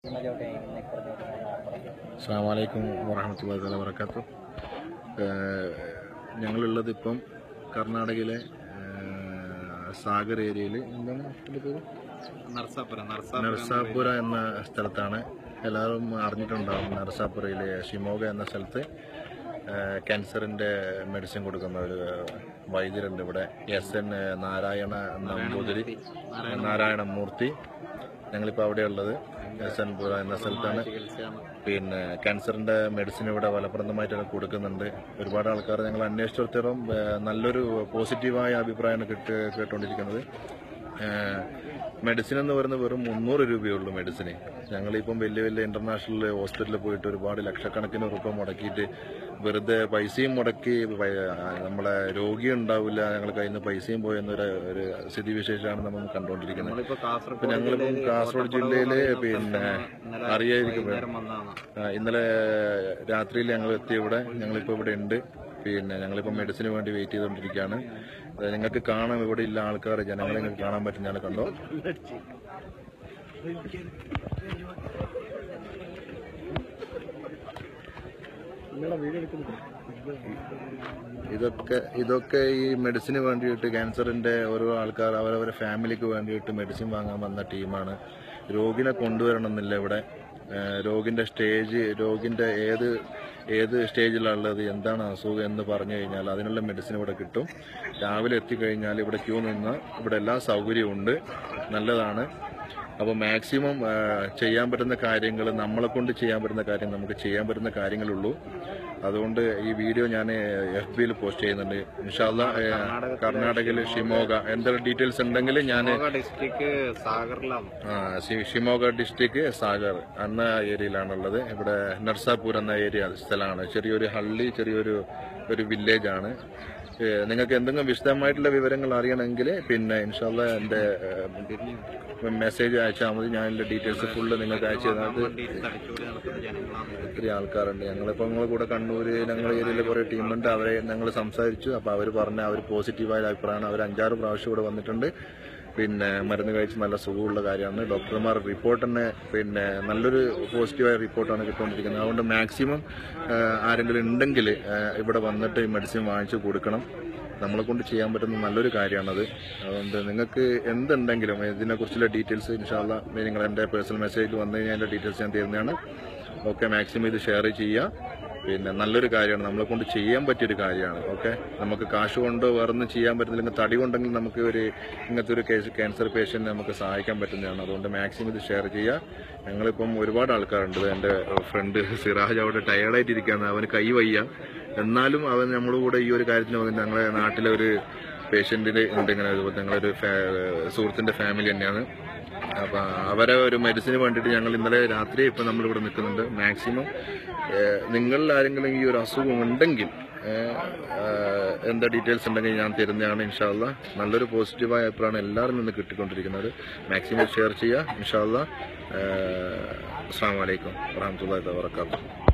അസ്സാം വലൈക്കും വറഹമത്തല്ലാ തല വർക്കാത്തു ഞങ്ങളുള്ളത് ഇപ്പം കർണാടകയിലെ ഏഹ്, സാഗർ ഏരിയയിൽ എന്താണ് ഇതിൻ്റെ പേര് നർസാപുര നർസാപുര എന്ന സ്ഥലത്താണ് എല്ലാവരും അറിഞ്ഞിട്ടുണ്ടാവും നർസാപുരയിലെ ഷിമോഗ എന്ന സ്ഥലത്ത് ഏഹ്, ക്യാൻസറിൻ്റെ മെഡിസിൻ കൊടുക്കുന്ന ഒരു വൈദ്യരുണ്ട് ഇവിടെ എസ് എൻ നാരായണ നമ്പൂതിരി നാരായണ മൂർത്തി ഞങ്ങളിപ്പോൾ അവിടെയുള്ളത് എസ് എൻ പുര എന്ന സ്ഥലത്താണ് പിന്നെ ക്യാൻസറിന്റെ മെഡിസിൻ ഇവിടെ ഫലപ്രദമായിട്ട് കൊടുക്കുന്നുണ്ട് ഒരുപാട് ആൾക്കാർ ഞങ്ങൾ അന്വേഷിച്ചിടത്തോളം ഏഹ്, നല്ലൊരു പോസിറ്റീവായ അഭിപ്രായമാണ് കിട്ട് കേട്ടുകൊണ്ടിരിക്കുന്നത് മെഡിസിൻ എന്ന് പറയുന്നത് വെറും മുന്നൂറ് രൂപയുള്ളൂ മെഡിസിന് ഞങ്ങളിപ്പം വലിയ വലിയ ഇന്റർനാഷണൽ ഹോസ്പിറ്റലിൽ പോയിട്ട് ഒരുപാട് ലക്ഷക്കണക്കിന് ഉറുപ്പ മുടക്കിയിട്ട് വെറുതെ പൈസയും മുടക്കി പ- നമ്മളെ രോഗി ഉണ്ടാവില്ല ഞങ്ങൾ കയ്യിൽ നിന്ന് പൈസയും പോയെന്നൊരു ഒരു സ്ഥിതിവിശേഷമാണ് നമ്മൾ കണ്ടുകൊണ്ടിരിക്കുന്നത് നമ്മളിപ്പോ ഇപ്പൊ കാസർഗോഡ് ഞങ്ങളിപ്പം കാസർഗോഡ് ജില്ലയില് പിന്നെ അറിയായിരിക്കും വൈകുന്നേരം വന്നതാണ് ആ, ഇന്നലെ രാത്രിയിൽ ഞങ്ങൾ എത്തി ഇവിടെ ഞങ്ങളിപ്പോൾ ഇവിടെ ഉണ്ട് പിന്നെ ഞങ്ങളിപ്പോൾ മെഡിസിന് വേണ്ടി വെയിറ്റ് ചെയ്തുകൊണ്ടിരിക്കുകയാണ് അത് നിങ്ങൾക്ക് കാണാം ഇവിടെ ഇല്ല ആൾക്കാർ ജനങ്ങളെ നിങ്ങൾക്ക് കാണാൻ പറ്റും ഞാൻ കണ്ടോ ഇതൊക്കെ ഇതൊക്കെ ഈ മെഡിസിന് വേണ്ടിയിട്ട് ക്യാൻസറിന്റെ ഓരോ ആൾക്കാർ അവരവരെ ഫാമിലിക്ക് വേണ്ടിയിട്ട് മെഡിസിൻ വാങ്ങാൻ വന്ന ടീമാണ് രോഗിനെ കൊണ്ടുവരണമെന്നില്ല ഇവിടെ ഏഹ് രോഗിന്റെ സ്റ്റേജ് രോഗിന്റെ ഏത് ഏത് സ്റ്റേജിലുള്ളത് എന്താണ് അസുഖം എന്ന് പറഞ്ഞു കഴിഞ്ഞാൽ അതിനുള്ള മെഡിസിൻ ഇവിടെ കിട്ടും രാവിലെ എത്തിക്കഴിഞ്ഞാൽ ഇവിടെ ക്യൂ നിന്ന് ഇവിടെ എല്ലാ സൗകര്യവും ഉണ്ട് നല്ലതാണ് അപ്പോൾ മാക്സിമം ചെയ്യാൻ പറ്റുന്ന കാര്യങ്ങൾ നമ്മളെ കൊണ്ട് ചെയ്യാൻ പറ്റുന്ന കാര്യം നമുക്ക് ചെയ്യാൻ പറ്റുന്ന കാര്യങ്ങളുള്ളൂ അതുകൊണ്ട് ഈ വീഡിയോ ഞാൻ എഫ് ബിയിൽ പോസ്റ്റ് ചെയ്യുന്നുണ്ട് ഇൻഷാല്ല കർണാടകയിൽ ഷിമോഗ എന്തെങ്കിലും ഡീറ്റെയിൽസ് ഉണ്ടെങ്കിൽ ഞാൻ ഡിസ്ട്രിക്ട് സാഗറിലാണ് ഷിമോഗ ഡിസ്ട്രിക്ട് സാഗർ എന്ന ഏരിയയിലാണുള്ളത് ഇവിടെ നർസാപൂർ എന്ന ഏരിയ സ്ഥലമാണ് ചെറിയൊരു ഹള്ളി ചെറിയൊരു ഒരു വില്ലേജ് ആണ് ഏ, നിങ്ങൾക്ക് എന്തെങ്കിലും വിശദമായിട്ടുള്ള വിവരങ്ങൾ അറിയണമെങ്കിൽ പിന്നെ ഇൻഷാല്ല എൻ്റെ മെസ്സേജ് അയച്ചാൽ മതി ഞാൻ എൻ്റെ ഡീറ്റെയിൽസ് ഫുള്ള് നിങ്ങൾക്ക് അയച്ചു തന്നത് തടിച്ചുകൂടി നടക്കുന്ന ജനങ്ങളാണ് ഇത്. ഒത്തിരി ആൾക്കാരുണ്ട് ഞങ്ങളിപ്പോൾ ഞങ്ങൾ കൂടെ കണ്ണൂര് ഞങ്ങളുടെ ഏരിയയിൽ കുറേ ടീമുണ്ട് അവരെ ഞങ്ങൾ സംസാരിച്ചു അപ്പോൾ അവർ പറഞ്ഞ അവർ പോസിറ്റീവായ അഭിപ്രായമാണ് അവർ അഞ്ചാറ് പ്രാവശ്യം ഇവിടെ വന്നിട്ടുണ്ട് പിന്നെ മരുന്ന് കഴിച്ച് നല്ല സുഖമുള്ള കാര്യമാണ് ഡോക്ടർമാർ റിപ്പോർട്ട് തന്നെ പിന്നെ നല്ലൊരു പോസിറ്റീവായ റിപ്പോർട്ടാണ് കിട്ടുകൊണ്ടിരിക്കുന്നത് അതുകൊണ്ട് മാക്സിമം ആരെങ്കിലും ഉണ്ടെങ്കിൽ ഇവിടെ വന്നിട്ട് ഈ മെഡിസിൻ വാങ്ങിച്ചു കൊടുക്കണം നമ്മളെ കൊണ്ട് ചെയ്യാൻ പറ്റുന്ന നല്ലൊരു കാര്യമാണത് അതുകൊണ്ട് നിങ്ങൾക്ക് എന്തുണ്ടെങ്കിലും ഇതിനെക്കുറിച്ചുള്ള ഡീറ്റെയിൽസ് ഇൻഷാല്ല നിങ്ങൾ എൻ്റെ പേഴ്സണൽ മെസ്സേജിൽ വന്നു കഴിഞ്ഞാൽ എൻ്റെ ഡീറ്റെയിൽസ് ഞാൻ തരുന്നതാണ് ഓക്കെ മാക്സിമം ഇത് ഷെയർ ചെയ്യുക പിന്നെ നല്ലൊരു കാര്യമാണ് നമ്മളെ കൊണ്ട് ചെയ്യാൻ പറ്റിയൊരു കാര്യമാണ് ഓക്കെ നമുക്ക് കാശ് കൊണ്ടോ വേറൊന്നും ചെയ്യാൻ പറ്റുന്നില്ലെങ്കിൽ തടി കൊണ്ടെങ്കിൽ നമുക്ക് ഒരു ഇങ്ങനത്തെ ഒരു കേസ് ക്യാൻസർ പേഷ്യൻറ്റിനെ നമുക്ക് സഹായിക്കാൻ പറ്റുന്നതാണ് അതുകൊണ്ട് മാക്സിമം ഇത് ഷെയർ ചെയ്യുക ഞങ്ങളിപ്പം ഒരുപാട് ആൾക്കാരുണ്ട് എൻ്റെ ഫ്രണ്ട് സിറാജ് അവിടെ ടയേർഡായിട്ട് ഇരിക്കുകയാണ് അവന് കൈ വയ്യ എന്നാലും അവൻ നമ്മുടെ കൂടെ ഈ ഒരു കാര്യത്തിന് വന്നിട്ട് ഞങ്ങളെ നാട്ടിലെ ഒരു പേഷ്യൻറ്റിന് ഉണ്ട് ഇങ്ങനെ ഇതുപോലെ ഞങ്ങളൊരു ഫാ- സുഹൃത്തിൻ്റെ ഫാമിലി തന്നെയാണ് അപ്പൊ അവരെ ഒരു മെഡിസിന് വേണ്ടിയിട്ട് ഞങ്ങൾ ഇന്നലെ രാത്രി ഇപ്പൊ നമ്മളിവിടെ നിൽക്കുന്നുണ്ട് മാക്സിമം നിങ്ങളിൽ ആരെങ്കിലും ഈ ഒരു അസുഖം ഉണ്ടെങ്കിൽ ഏഹ്, ഏഹ്, എന്താ ഡീറ്റെയിൽസ് ഉണ്ടെങ്കിൽ ഞാൻ തരുന്നതാണ് ഇൻഷാല്ല നല്ലൊരു പോസിറ്റീവായ അഭിപ്രായമാണ് എല്ലാവരും നിന്ന് കിട്ടിക്കൊണ്ടിരിക്കുന്നത് മാക്സിമം ഷെയർ ചെയ്യുക ഇൻഷാല്ല അസ്സാം വലൈക്കും വാഹമത്തല്ലാ വാബർക്കാത്തു